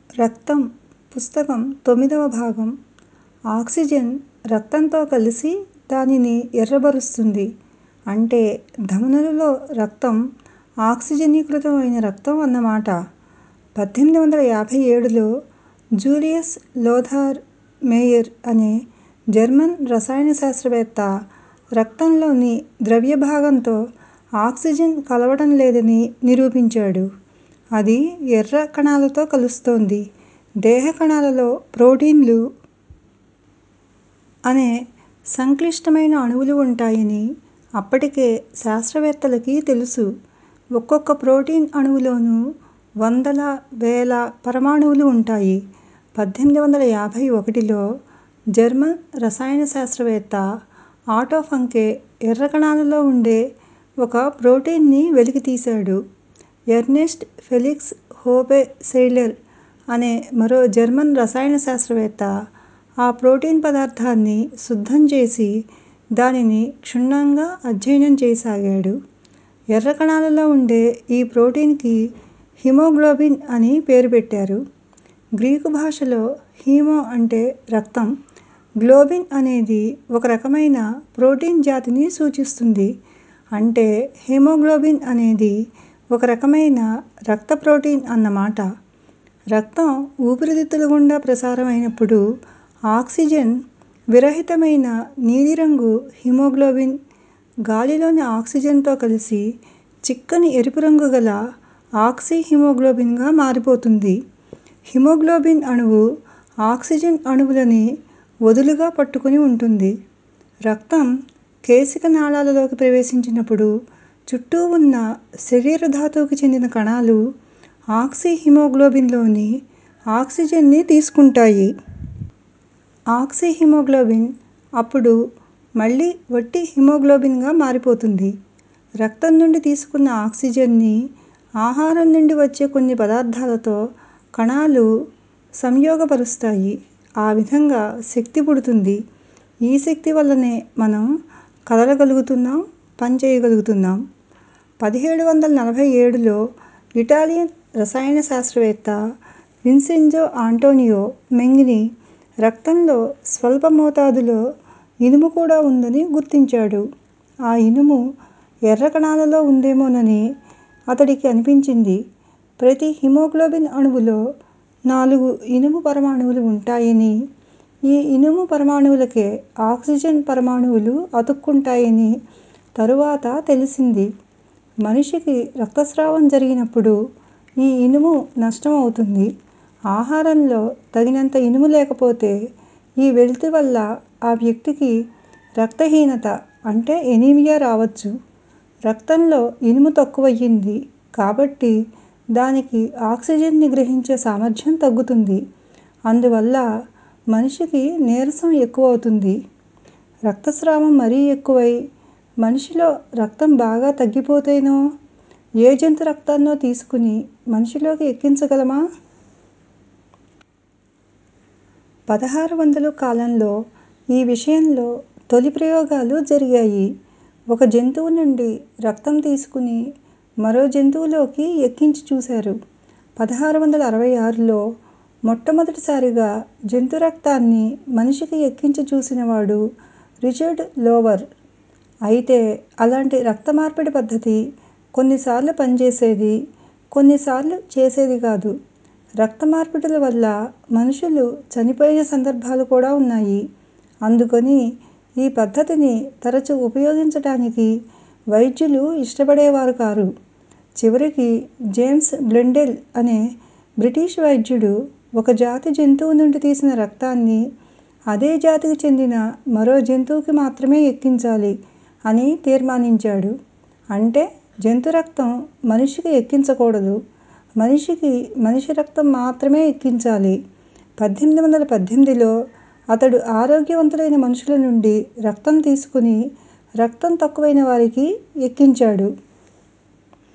రక్తం పుస్తకం తొమ్మిదవ భాగం ఆక్సిజన్ రక్తంతో కలిసి దానిని ఎర్రబరుస్తుంది అంటే ధమనులలో రక్తం ఆక్సిజనీకృతం అయిన రక్తం అన్నమాట పద్దెనిమిది వందల యాభై ఏడులో జూలియస్ లోథార్ మేయర్ అనే జర్మన్ రసాయన శాస్త్రవేత్త రక్తంలోని ద్రవ్య భాగంతో ఆక్సిజన్ కలవడం లేదని నిరూపించాడు అది ఎర్ర కణాలతో కలుస్తోంది దేహ కణాలలో ప్రోటీన్లు అనే సంక్లిష్టమైన అణువులు ఉంటాయని అప్పటికే శాస్త్రవేత్తలకి తెలుసు ఒక్కొక్క ప్రోటీన్ అణువులోనూ వందల వేల పరమాణువులు ఉంటాయి పద్దెనిమిది వందల యాభై ఒకటిలో జర్మన్ రసాయన శాస్త్రవేత్త ఆటో ఫంకే ఎర్ర కణాలలో ఉండే ఒక ప్రోటీన్ని వెలికితీశాడు ఎర్నెస్ట్ ఫెలిక్స్ హోపె సెయిలర్ అనే మరో జర్మన్ రసాయన శాస్త్రవేత్త ఆ ప్రోటీన్ పదార్థాన్ని శుద్ధం చేసి దానిని క్షుణ్ణంగా అధ్యయనం చేయసాగాడు ఎర్ర కణాలలో ఉండే ఈ ప్రోటీన్కి హిమోగ్లోబిన్ అని పేరు పెట్టారు గ్రీకు భాషలో హీమో అంటే రక్తం గ్లోబిన్ అనేది ఒక రకమైన ప్రోటీన్ జాతిని సూచిస్తుంది అంటే హిమోగ్లోబిన్ అనేది ఒక రకమైన రక్త ప్రోటీన్ అన్నమాట రక్తం ఊపిరితిత్తుల గుండా ప్రసారం అయినప్పుడు ఆక్సిజన్ విరహితమైన నీలిరంగు హిమోగ్లోబిన్ గాలిలోని ఆక్సిజన్తో కలిసి చిక్కని ఎరుపు రంగు గల ఆక్సీహిమోగ్లోబిన్గా మారిపోతుంది హిమోగ్లోబిన్ అణువు ఆక్సిజన్ అణువులని వదులుగా పట్టుకుని ఉంటుంది రక్తం కేశిక నాళాలలోకి ప్రవేశించినప్పుడు చుట్టూ ఉన్న శరీర ధాతువుకి చెందిన కణాలు ఆక్సీహిమోగ్లోబిన్లోని ఆక్సిజన్ని తీసుకుంటాయి ఆక్సీహిమోగ్లోబిన్ అప్పుడు మళ్ళీ వట్టి హిమోగ్లోబిన్గా మారిపోతుంది రక్తం నుండి తీసుకున్న ఆక్సిజన్ని ఆహారం నుండి వచ్చే కొన్ని పదార్థాలతో కణాలు సంయోగపరుస్తాయి ఆ విధంగా శక్తి పుడుతుంది ఈ శక్తి వల్లనే మనం కదలగలుగుతున్నాం పనిచేయగలుగుతున్నాం పదిహేడు వందల నలభై ఏడులో ఇటాలియన్ రసాయన శాస్త్రవేత్త విన్సెంజో ఆంటోనియో మెంగిని రక్తంలో స్వల్ప మోతాదులో ఇనుము కూడా ఉందని గుర్తించాడు ఆ ఇనుము ఎర్ర కణాలలో ఉందేమోనని అతడికి అనిపించింది ప్రతి హిమోగ్లోబిన్ అణువులో నాలుగు ఇనుము పరమాణువులు ఉంటాయని ఈ ఇనుము పరమాణువులకే ఆక్సిజన్ పరమాణువులు అతుక్కుంటాయని తరువాత తెలిసింది మనిషికి రక్తస్రావం జరిగినప్పుడు ఈ ఇనుము నష్టం అవుతుంది ఆహారంలో తగినంత ఇనుము లేకపోతే ఈ వెలితి వల్ల ఆ వ్యక్తికి రక్తహీనత అంటే ఎనీమియా రావచ్చు రక్తంలో ఇనుము తక్కువయ్యింది కాబట్టి దానికి ఆక్సిజన్ని గ్రహించే సామర్థ్యం తగ్గుతుంది అందువల్ల మనిషికి నీరసం ఎక్కువవుతుంది రక్తస్రావం మరీ ఎక్కువై మనిషిలో రక్తం బాగా తగ్గిపోతేనో ఏ జంతు రక్తాన్నో తీసుకుని మనిషిలోకి ఎక్కించగలమా పదహారు వందలు కాలంలో ఈ విషయంలో తొలి ప్రయోగాలు జరిగాయి ఒక జంతువు నుండి రక్తం తీసుకుని మరో జంతువులోకి ఎక్కించి చూశారు పదహారు వందల అరవై ఆరులో మొట్టమొదటిసారిగా జంతు రక్తాన్ని మనిషికి ఎక్కించి చూసినవాడు రిచర్డ్ లోవర్ అయితే అలాంటి రక్త మార్పిడి పద్ధతి కొన్నిసార్లు పనిచేసేది కొన్నిసార్లు చేసేది కాదు రక్త మార్పిడుల వల్ల మనుషులు చనిపోయిన సందర్భాలు కూడా ఉన్నాయి అందుకని ఈ పద్ధతిని తరచు ఉపయోగించటానికి వైద్యులు ఇష్టపడేవారు కారు చివరికి జేమ్స్ బ్లెండెల్ అనే బ్రిటిష్ వైద్యుడు ఒక జాతి జంతువు నుండి తీసిన రక్తాన్ని అదే జాతికి చెందిన మరో జంతువుకి మాత్రమే ఎక్కించాలి అని తీర్మానించాడు అంటే జంతు రక్తం మనిషికి ఎక్కించకూడదు మనిషికి మనిషి రక్తం మాత్రమే ఎక్కించాలి పద్దెనిమిది వందల పద్దెనిమిదిలో అతడు ఆరోగ్యవంతులైన మనుషుల నుండి రక్తం తీసుకుని రక్తం తక్కువైన వారికి ఎక్కించాడు